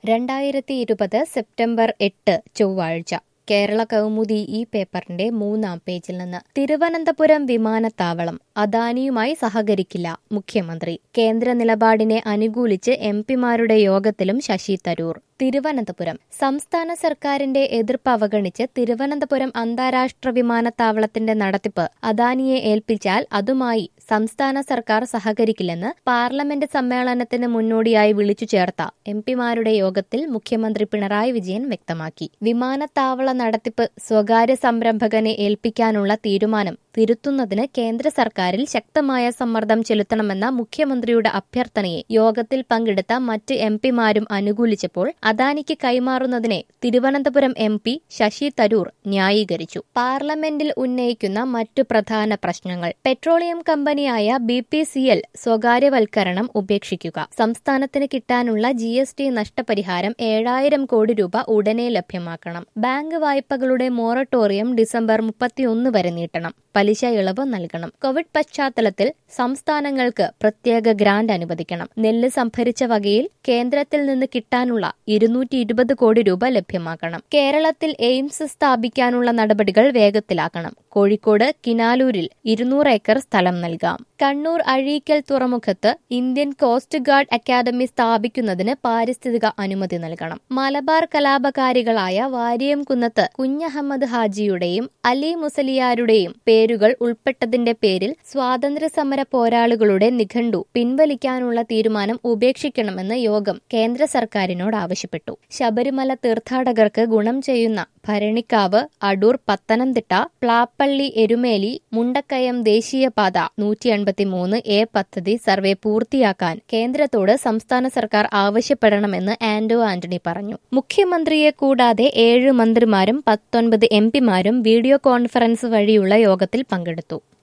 രണ്ടായിരത്തി ഇരുപത് സെപ്റ്റംബർ എട്ട് ചൊവ്വാഴ്ച കേരള കൗമുദി ഈ പേപ്പറിന്റെ മൂന്നാം പേജിൽ നിന്ന് തിരുവനന്തപുരം വിമാനത്താവളം അദാനിയുമായി സഹകരിക്കില്ല മുഖ്യമന്ത്രി കേന്ദ്ര നിലപാടിനെ അനുകൂലിച്ച് എം പിമാരുടെ യോഗത്തിലും ശശി തരൂർ തിരുവനന്തപുരം സംസ്ഥാന സർക്കാരിന്റെ എതിർപ്പ് അവഗണിച്ച് തിരുവനന്തപുരം അന്താരാഷ്ട്ര വിമാനത്താവളത്തിന്റെ നടത്തിപ്പ് അദാനിയെ ഏൽപ്പിച്ചാൽ അതുമായി സംസ്ഥാന സർക്കാർ സഹകരിക്കില്ലെന്ന് പാർലമെന്റ് സമ്മേളനത്തിന് മുന്നോടിയായി വിളിച്ചു ചേർത്ത എം പിമാരുടെ യോഗത്തിൽ മുഖ്യമന്ത്രി പിണറായി വിജയൻ വ്യക്തമാക്കി വിമാനത്താവള നടത്തിപ്പ് സ്വകാര്യ സംരംഭകനെ ഏൽപ്പിക്കാനുള്ള തീരുമാനം തിരുത്തുന്നതിന് കേന്ദ്ര സർക്കാരിൽ ശക്തമായ സമ്മർദ്ദം ചെലുത്തണമെന്ന മുഖ്യമന്ത്രിയുടെ അഭ്യർത്ഥനയെ യോഗത്തിൽ പങ്കെടുത്ത മറ്റ് എം പിമാരും അനുകൂലിച്ചപ്പോൾ അദാനിക്ക് കൈമാറുന്നതിനെ തിരുവനന്തപുരം എം പി ശശി തരൂർ ന്യായീകരിച്ചു പാർലമെന്റിൽ ഉന്നയിക്കുന്ന മറ്റു പ്രധാന പ്രശ്നങ്ങൾ പെട്രോളിയം കമ്പനിയായ ബി പി സി എൽ സ്വകാര്യവൽക്കരണം ഉപേക്ഷിക്കുക സംസ്ഥാനത്തിന് കിട്ടാനുള്ള ജി എസ് ടി നഷ്ടപരിഹാരം ഏഴായിരം കോടി രൂപ ഉടനെ ലഭ്യമാക്കണം ബാങ്ക് വായ്പകളുടെ മൊറട്ടോറിയം ഡിസംബർ മുപ്പത്തിയൊന്ന് വരെ നീട്ടണം പലിശ ഇളവ് നൽകണം കോവിഡ് പശ്ചാത്തലത്തിൽ സംസ്ഥാനങ്ങൾക്ക് പ്രത്യേക ഗ്രാന്റ് അനുവദിക്കണം നെല്ല് സംഭരിച്ച വകയിൽ കേന്ദ്രത്തിൽ നിന്ന് കിട്ടാനുള്ള ഇരുന്നൂറ്റി ഇരുപത് കോടി രൂപ ലഭ്യമാക്കണം കേരളത്തിൽ എയിംസ് സ്ഥാപിക്കാനുള്ള നടപടികൾ വേഗത്തിലാക്കണം കോഴിക്കോട് കിനാലൂരിൽ ഇരുന്നൂറ് ഏക്കർ സ്ഥലം നൽകാം കണ്ണൂർ അഴീക്കൽ തുറമുഖത്ത് ഇന്ത്യൻ കോസ്റ്റ് ഗാർഡ് അക്കാദമി സ്ഥാപിക്കുന്നതിന് പാരിസ്ഥിതിക അനുമതി നൽകണം മലബാർ കലാപകാരികളായ വാരിയംകുന്നത്ത് കുഞ്ഞഹമ്മദ് ഹാജിയുടെയും അലി മുസലിയാരുടെയും പേരുകൾ ഉൾപ്പെട്ടതിന്റെ പേരിൽ സ്വാതന്ത്ര്യ സമര പോരാളികളുടെ നിഘണ്ടു പിൻവലിക്കാനുള്ള തീരുമാനം ഉപേക്ഷിക്കണമെന്ന് യോഗം കേന്ദ്ര സർക്കാരിനോട് ആവശ്യപ്പെട്ടു ശബരിമല തീർത്ഥാടകർക്ക് ഗുണം ചെയ്യുന്ന ഭരണിക്കാവ് അടൂർ പത്തനംതിട്ട പ്ലാപ്പള്ളി എരുമേലി മുണ്ടക്കയം ദേശീയപാത നൂറ്റി എൺപത്തിമൂന്ന് എ പദ്ധതി സർവേ പൂർത്തിയാക്കാൻ കേന്ദ്രത്തോട് സംസ്ഥാന സർക്കാർ ആവശ്യപ്പെടണമെന്ന് ആന്റോ ആന്റണി പറഞ്ഞു മുഖ്യമന്ത്രിയെ കൂടാതെ ഏഴ് മന്ത്രിമാരും പത്തൊൻപത് എം പിമാരും വീഡിയോ കോൺഫറൻസ് വഴിയുള്ള യോഗത്തിൽ പങ്കെടുത്തു